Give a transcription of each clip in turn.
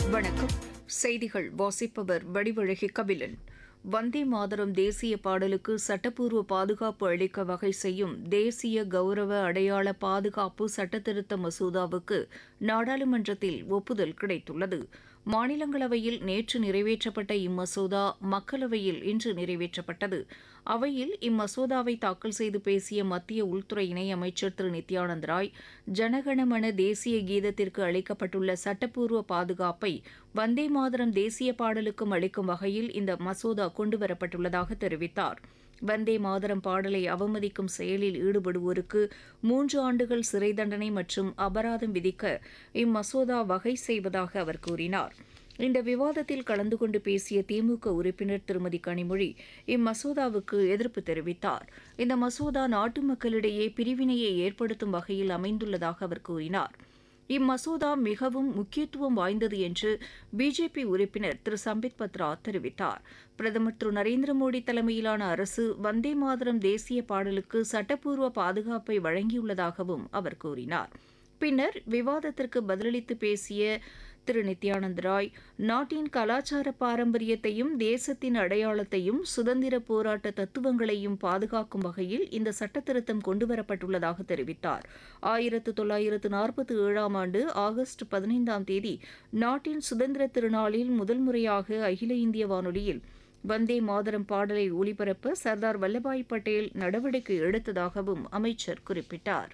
வணக்கம் செய்திகள் வாசிப்பவர் வடிவழகி கபிலன் வந்தே மாதரம் தேசிய பாடலுக்கு சட்டப்பூர்வ பாதுகாப்பு அளிக்க வகை செய்யும் தேசிய கௌரவ அடையாள பாதுகாப்பு சட்டத்திருத்த மசோதாவுக்கு நாடாளுமன்றத்தில் ஒப்புதல் கிடைத்துள்ளது மாநிலங்களவையில் நேற்று நிறைவேற்றப்பட்ட இம்மசோதா மக்களவையில் இன்று நிறைவேற்றப்பட்டது அவையில் இம்மசோதாவை தாக்கல் செய்து பேசிய மத்திய உள்துறை இணையமைச்சர் திரு நித்யானந்த் ராய் ஜனகணமன தேசிய கீதத்திற்கு அளிக்கப்பட்டுள்ள சட்டப்பூர்வ பாதுகாப்பை வந்தே மாதரம் தேசிய பாடலுக்கும் அளிக்கும் வகையில் இந்த மசோதா கொண்டுவரப்பட்டுள்ளதாக தெரிவித்தார் வந்தே மாதரம் பாடலை அவமதிக்கும் செயலில் ஈடுபடுவோருக்கு மூன்று ஆண்டுகள் சிறை தண்டனை மற்றும் அபராதம் விதிக்க இம்மசோதா வகை செய்வதாக அவர் கூறினார் இந்த விவாதத்தில் கலந்து கொண்டு பேசிய திமுக உறுப்பினர் திருமதி கனிமொழி இம்மசோதாவுக்கு எதிர்ப்பு தெரிவித்தார் இந்த மசோதா நாட்டு மக்களிடையே பிரிவினையை ஏற்படுத்தும் வகையில் அமைந்துள்ளதாக அவர் கூறினார் இம்மசோதா மிகவும் முக்கியத்துவம் வாய்ந்தது என்று பிஜேபி உறுப்பினர் திரு சம்பித் பத்ரா தெரிவித்தார் பிரதமர் திரு நரேந்திர மோடி தலைமையிலான அரசு வந்தே மாதரம் தேசிய பாடலுக்கு சட்டப்பூர்வ பாதுகாப்பை வழங்கியுள்ளதாகவும் அவர் கூறினார் பின்னர் விவாதத்திற்கு பதிலளித்து பேசிய திரு நித்யானந்த் ராய் நாட்டின் கலாச்சார பாரம்பரியத்தையும் தேசத்தின் அடையாளத்தையும் சுதந்திர போராட்ட தத்துவங்களையும் பாதுகாக்கும் வகையில் இந்த சட்டத்திருத்தம் கொண்டுவரப்பட்டுள்ளதாக தெரிவித்தார் ஆயிரத்து தொள்ளாயிரத்து நாற்பத்தி ஏழாம் ஆண்டு ஆகஸ்ட் பதினைந்தாம் தேதி நாட்டின் சுதந்திர திருநாளில் முதல் முறையாக அகில இந்திய வானொலியில் வந்தே மாதரம் பாடலை ஒலிபரப்ப சர்தார் வல்லபாய் பட்டேல் நடவடிக்கை எடுத்ததாகவும் அமைச்சர் குறிப்பிட்டார்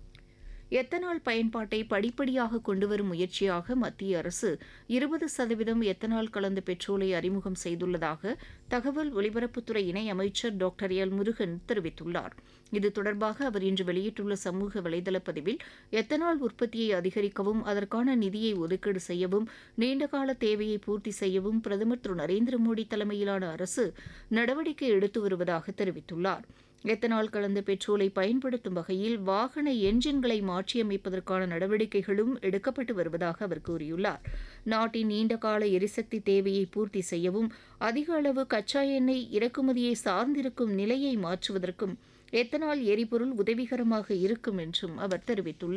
எத்தனால் பயன்பாட்டை படிப்படியாக கொண்டுவரும் முயற்சியாக மத்திய அரசு இருபது சதவீதம் எத்தனால் கலந்த பெட்ரோலை அறிமுகம் செய்துள்ளதாக தகவல் ஒலிபரப்புத்துறை இணை அமைச்சர் டாக்டர் எல் முருகன் தெரிவித்துள்ளார் இது தொடர்பாக அவர் இன்று வெளியிட்டுள்ள சமூக வலைதள பதிவில் எத்தனால் உற்பத்தியை அதிகரிக்கவும் அதற்கான நிதியை ஒதுக்கீடு செய்யவும் நீண்டகால தேவையை பூர்த்தி செய்யவும் பிரதமர் திரு நரேந்திர மோடி தலைமையிலான அரசு நடவடிக்கை எடுத்து வருவதாக தெரிவித்துள்ளார் எத்தனால் கலந்த பெட்ரோலை பயன்படுத்தும் வகையில் வாகன என்ஜின்களை மாற்றியமைப்பதற்கான நடவடிக்கைகளும் எடுக்கப்பட்டு வருவதாக அவர் கூறியுள்ளார் நாட்டின் நீண்டகால எரிசக்தி தேவையை பூர்த்தி செய்யவும் அதிக அளவு கச்சா எண்ணெய் இறக்குமதியை சார்ந்திருக்கும் நிலையை மாற்றுவதற்கும் எத்தனால் எரிபொருள் உதவிகரமாக இருக்கும் என்றும் அவர் தெரிவித்துள்ளார்